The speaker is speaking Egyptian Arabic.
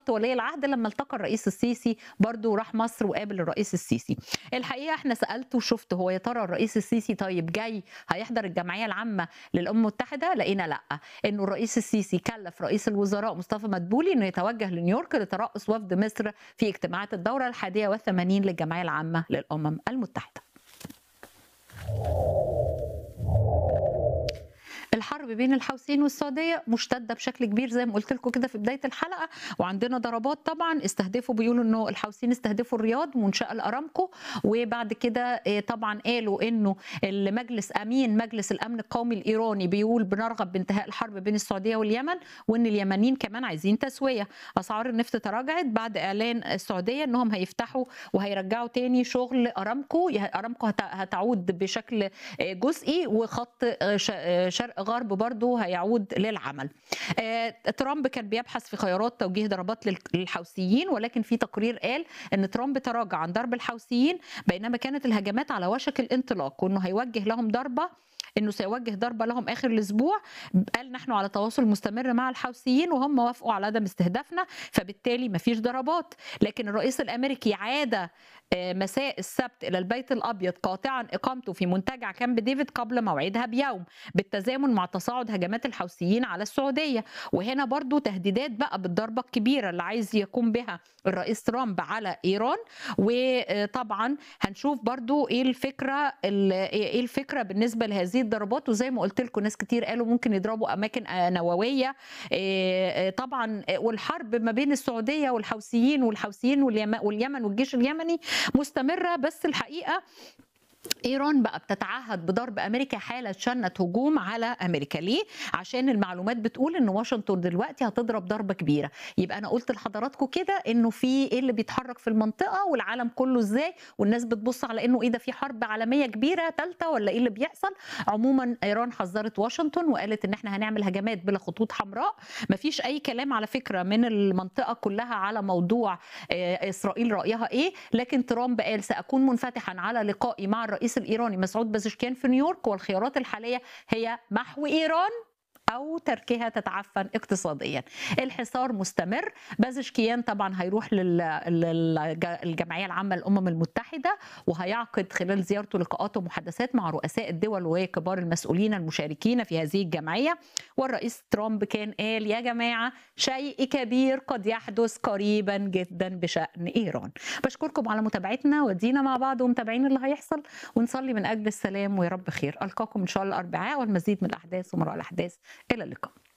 ولي العهد لما التقى الرئيس السيسي برضو راح مصر وقابل الرئيس السيسي الحقيقه احنا سالته وشفت هو يا ترى الرئيس السيسي طيب جاي هيحضر الجمعيه العامه للامم المتحده لقينا لا انه الرئيس السيسي كلف رئيس الوزراء مصطفى مدبولي انه يتوجه لنيويورك لترأس وفد مصر في اجتماعات الدوره الحادية والثمانين للجمعيه العامه للامم المتحده الحرب بين الحوثيين والسعوديه مشتده بشكل كبير زي ما قلت لكم كده في بدايه الحلقه وعندنا ضربات طبعا استهدفوا بيقولوا انه الحوثيين استهدفوا الرياض منشاه الارامكو وبعد كده طبعا قالوا انه المجلس امين مجلس الامن القومي الايراني بيقول بنرغب بانتهاء الحرب بين السعوديه واليمن وان اليمنيين كمان عايزين تسويه اسعار النفط تراجعت بعد اعلان السعوديه انهم هيفتحوا وهيرجعوا تاني شغل ارامكو ارامكو هتعود بشكل جزئي وخط شرق غرب برضه هيعود للعمل ترامب كان بيبحث في خيارات توجيه ضربات للحوثيين ولكن في تقرير قال ان ترامب تراجع عن ضرب الحوثيين بينما كانت الهجمات على وشك الانطلاق وانه هيوجه لهم ضربه انه سيوجه ضربه لهم اخر الاسبوع قال نحن على تواصل مستمر مع الحوثيين وهم وافقوا على عدم استهدافنا فبالتالي ما فيش ضربات لكن الرئيس الامريكي عاد مساء السبت الى البيت الابيض قاطعا اقامته في منتجع كامب ديفيد قبل موعدها بيوم بالتزامن مع تصاعد هجمات الحوثيين على السعوديه وهنا برضو تهديدات بقى بالضربه الكبيره اللي عايز يقوم بها الرئيس ترامب على ايران وطبعا هنشوف برضو ايه الفكره ايه الفكره بالنسبه لهذه الضربات وزي ما قلت لكم ناس كتير قالوا ممكن يضربوا اماكن نوويه طبعا والحرب ما بين السعوديه والحوثيين والحوثيين واليمن والجيش اليمني مستمره بس الحقيقه ايران بقى بتتعهد بضرب امريكا حاله شنت هجوم على امريكا ليه عشان المعلومات بتقول ان واشنطن دلوقتي هتضرب ضربه كبيره يبقى انا قلت لحضراتكم كده انه في ايه اللي بيتحرك في المنطقه والعالم كله ازاي والناس بتبص على انه ايه ده في حرب عالميه كبيره ثالثه ولا ايه اللي بيحصل عموما ايران حذرت واشنطن وقالت ان احنا هنعمل هجمات بلا خطوط حمراء مفيش اي كلام على فكره من المنطقه كلها على موضوع اسرائيل رايها ايه لكن ترامب قال ساكون منفتحا على لقائي مع الرئيس الايراني مسعود بازشكيان في نيويورك والخيارات الحاليه هي محو ايران او تركها تتعفن اقتصاديا الحصار مستمر بازشكيان طبعا هيروح للجمعيه العامه للامم المتحده وهيعقد خلال زيارته لقاءات ومحادثات مع رؤساء الدول وكبار المسؤولين المشاركين في هذه الجمعيه والرئيس ترامب كان قال يا جماعه شيء كبير قد يحدث قريبا جدا بشان ايران بشكركم على متابعتنا ودينا مع بعض ومتابعين اللي هيحصل ونصلي من اجل السلام ويا رب خير القاكم ان شاء الله الاربعاء والمزيد من الاحداث ومراء الاحداث الى اللقاء